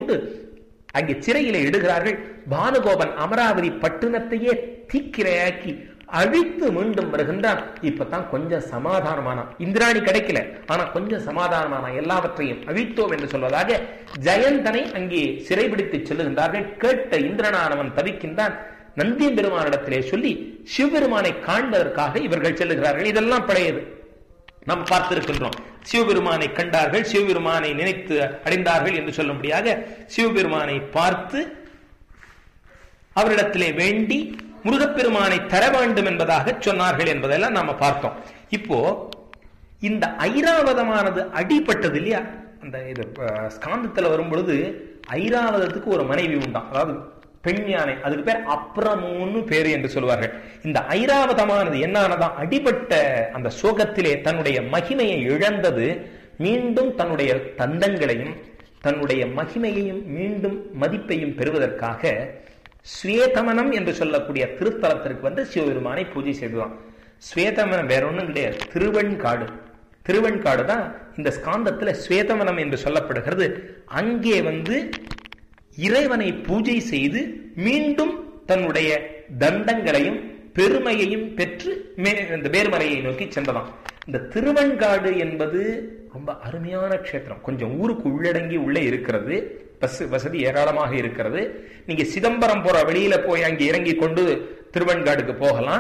கொண்டு அங்கே சிறையிலே இடுகிறார்கள் பானுகோபன் அமராவதி பட்டணத்தையே தீக்கிரையாக்கி அழித்து மீண்டும் வருகின்றான் இப்பதான் கொஞ்சம் சமாதானமானான் இந்திராணி கிடைக்கல ஆனா கொஞ்சம் சமாதானமான எல்லாவற்றையும் அழித்தோம் என்று சொல்வதாக ஜெயந்தனை அங்கே சிறைபிடித்து செல்லுகின்றார்கள் கேட்ட இந்திரனானவன் தவிக்கின்றான் நந்தியம் பெருமானிடத்திலே சொல்லி சிவபெருமானை காண்பதற்காக இவர்கள் செல்லுகிறார்கள் இதெல்லாம் பழையது நாம் பார்த்திருக்கின்றோம் சிவபெருமானை கண்டார்கள் சிவபெருமானை நினைத்து அடைந்தார்கள் என்று சொல்லும்படியாக சிவபெருமானை பார்த்து அவரிடத்திலே வேண்டி முருகப்பெருமானை தர வேண்டும் என்பதாக சொன்னார்கள் என்பதெல்லாம் நாம பார்த்தோம் இப்போ இந்த ஐராவதமானது அடிபட்டது இல்லையா அந்த இது ஸ்காந்தத்துல வரும் பொழுது ஐராவதத்துக்கு ஒரு மனைவி உண்டாம் அதாவது பெண் யானை அதுக்கு பேர் அப்ரமோன்னு பேரு என்று சொல்வார்கள் இந்த ஐராவதமானது என்னானதான் அடிபட்ட அந்த சோகத்திலே தன்னுடைய மகிமையை இழந்தது மீண்டும் தன்னுடைய தந்தங்களையும் தன்னுடைய மகிமையையும் மீண்டும் மதிப்பையும் பெறுவதற்காக ஸ்வேதமனம் என்று சொல்லக்கூடிய திருத்தலத்திற்கு வந்து சிவபெருமானை பூஜை செய்துதான் ஸ்வேதமனம் வேற ஒன்றும் கிடையாது திருவெண்காடு திருவெண்காடு தான் இந்த ஸ்காந்தத்துல ஸ்வேதமனம் என்று சொல்லப்படுகிறது அங்கே வந்து இறைவனை பூஜை செய்து மீண்டும் தன்னுடைய தண்டங்களையும் பெருமையையும் பெற்று மே இந்த வேர்மலையை நோக்கி சென்றதாம் இந்த திருவெண்காடு என்பது ரொம்ப அருமையான க்ஷேத்திரம் கொஞ்சம் ஊருக்கு உள்ளடங்கி உள்ளே இருக்கிறது பஸ் வசதி ஏராளமாக இருக்கிறது நீங்க சிதம்பரம் போற வெளியில போய் அங்கே இறங்கி கொண்டு திருவெண்காடுக்கு போகலாம்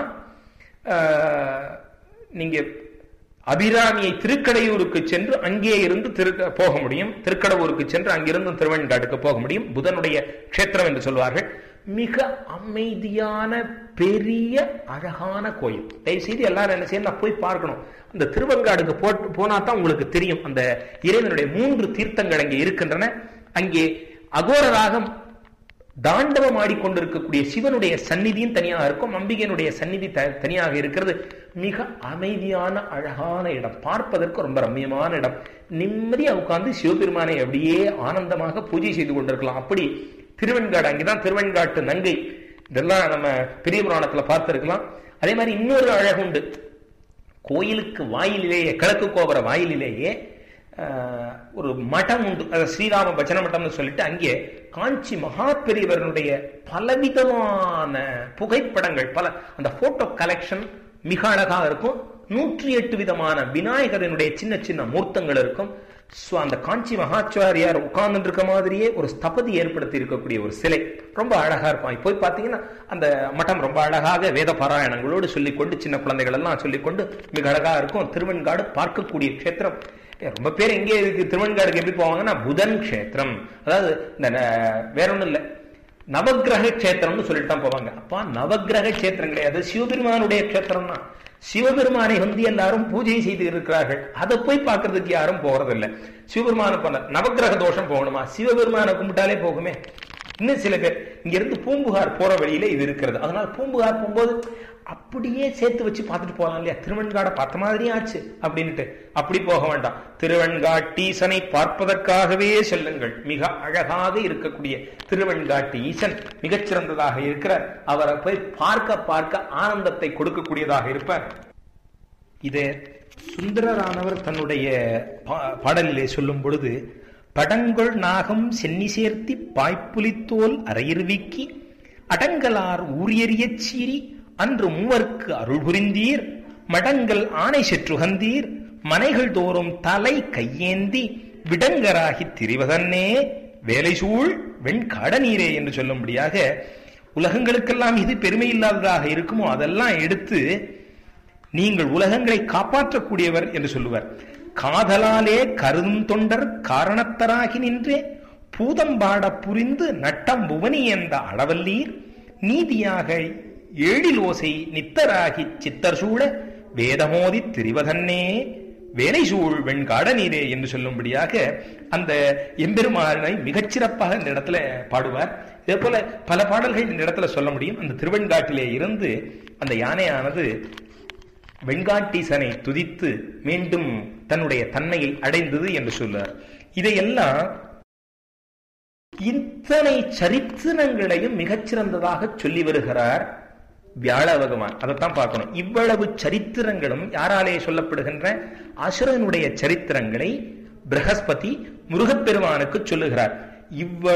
நீங்க அபிராமியை திருக்கடையூருக்கு சென்று அங்கே இருந்து திரு போக முடியும் திருக்கடவுருக்கு சென்று அங்கிருந்து திருவெண்காடுக்கு போக முடியும் புதனுடைய க்ஷேத்திரம் என்று சொல்வார்கள் மிக அமைதியான பெரிய அழகான கோயில் தயவு செய்து எல்லாரும் என்ன செய்யணும் போய் பார்க்கணும் அந்த திருவெண்காடுக்கு போட்டு போனா தான் உங்களுக்கு தெரியும் அந்த இறைவனுடைய மூன்று தீர்த்தங்கள் அங்கே இருக்கின்றன அங்கே அகோரராக தாண்டவம் ஆடிக்கொண்டிருக்கக்கூடிய சிவனுடைய சந்நிதியும் தனியாக இருக்கும் அம்பிகையினுடைய சந்நிதி தனியாக இருக்கிறது மிக அமைதியான அழகான இடம் பார்ப்பதற்கு ரொம்ப ரம்மியமான இடம் நிம்மதியா உட்கார்ந்து சிவபெருமானை அப்படியே ஆனந்தமாக பூஜை செய்து கொண்டிருக்கலாம் அப்படி திருவெண்காடு அங்கேதான் திருவெண்காட்டு நங்கை இதெல்லாம் நம்ம பெரிய புராணத்துல பார்த்திருக்கலாம் அதே மாதிரி இன்னொரு அழகு உண்டு கோயிலுக்கு வாயிலிலேயே கிழக்கு கோபுர வாயிலிலேயே ஒரு மடம் உண்டு ஸ்ரீராம பஜன மட்டம்னு சொல்லிட்டு அங்கே காஞ்சி மகா பெரியவர்களுடைய பலவிதமான புகைப்படங்கள் பல அந்த போட்டோ கலெக்ஷன் மிக அழகாக இருக்கும் நூற்றி எட்டு விதமான விநாயகரனுடைய சின்ன சின்ன மூர்த்தங்கள் இருக்கும் அந்த காஞ்சி மகாச்சாரியார் உட்கார்ந்து இருக்க மாதிரியே ஒரு ஸ்தபதி ஏற்படுத்தி இருக்கக்கூடிய ஒரு சிலை ரொம்ப அழகா இருக்கும் போய் பார்த்தீங்கன்னா அந்த மட்டம் ரொம்ப அழகாக வேத பாராயணங்களோடு சொல்லிக்கொண்டு சின்ன குழந்தைகள் எல்லாம் சொல்லிக்கொண்டு மிக அழகா இருக்கும் திருவெண்காடு பார்க்கக்கூடிய க்ஷேத்திரம் ரொம்ப பேர் எங்கே இருக்கு திருவெண்காடுக்கு எப்படி போவாங்கன்னா புதன் க்ஷேத்திரம் அதாவது இந்த வேற ஒண்ணும் இல்லை நவகிரக க்ஷேத்திரம்னு சொல்லிட்டு தான் போவாங்க அப்பா நவகிரக க்ஷேத்திரம் கிடையாது சிவபெருமானுடைய க்ஷேத்திரம் தான் சிவபெருமானை வந்து எல்லாரும் பூஜை செய்து இருக்கிறார்கள் அதை போய் பார்க்கறதுக்கு யாரும் போறதில்லை சிவபெருமான பண்ண நவகிரக தோஷம் போகணுமா சிவபெருமானை கும்பிட்டாலே போகுமே இன்னும் சில பேர் இங்க இருந்து பூம்புகார் போற வழியில இது இருக்கிறது அதனால பூம்புகார் போகும்போது அப்படியே சேர்த்து வச்சு பார்த்துட்டு போகலாம் இல்லையா திருவெண்காடை பார்த்த மாதிரியும் ஆச்சு அப்படின்ட்டு அப்படி போக வேண்டாம் திருவெண்காட்டீசனை பார்ப்பதற்காகவே செல்லுங்கள் மிக அழகாக இருக்கக்கூடிய திருவெண்காட்டு ஈசன் மிகச்சிறந்ததாக இருக்கிறார் அவரை போய் பார்க்க பார்க்க ஆனந்தத்தை கொடுக்கக்கூடியதாக இருப்பார் இதே சுந்தரரானவர் தன்னுடைய பாடலிலே சொல்லும் பொழுது படங்கொள் நாகம் சென்னி சேர்த்தி பாய்ப்புலித்தோல் அரையிருவிக்கி அடங்கலார் ஊரியறியச் சீறி அன்று மூவர்க்கு அருள் புரிந்தீர் மடங்கள் ஆணை செற்றுகந்தீர் மனைகள் தோறும் தலை கையேந்தி விடங்கராகி திரிவதன்னே வேலை சூழ் வெண்காட நீரே என்று சொல்லும்படியாக உலகங்களுக்கெல்லாம் இது பெருமை இல்லாததாக இருக்குமோ அதெல்லாம் எடுத்து நீங்கள் உலகங்களை காப்பாற்றக்கூடியவர் என்று சொல்லுவார் காதலாலே கருதும் தொண்டர் காரணத்தராகி நின்றே பூதம்பாட புரிந்து நட்டம் புவனி என்ற அளவல்லீர் நீதியாக ஏழில் ஓசை நித்தராகி சித்தர் சூழ வேதமோதி திரிவதன்னே வேலை சூழ் வெண்காட நீரே என்று சொல்லும்படியாக அந்த எம்பெருமானை மிகச்சிறப்பாக இந்த இடத்துல பாடுவார் இதே போல பல பாடல்கள் இந்த இடத்துல சொல்ல முடியும் அந்த திருவெண்காட்டிலே இருந்து அந்த யானையானது வெண்காட்டீசனை துதித்து மீண்டும் தன்னுடைய தன்மையை அடைந்தது என்று சொல்றார் இதையெல்லாம் இத்தனை சரித்திரங்களையும் மிகச்சிறந்ததாக சொல்லி வருகிறார் வியாழ பகவான் அதைத்தான் பார்க்கணும் இவ்வளவு சரித்திரங்களும் யாராலே சொல்லப்படுகின்ற அசுரனுடைய சரித்திரங்களை பிரகஸ்பதி முருகப்பெருமானுக்கு சொல்லுகிறார் இவ்வளவு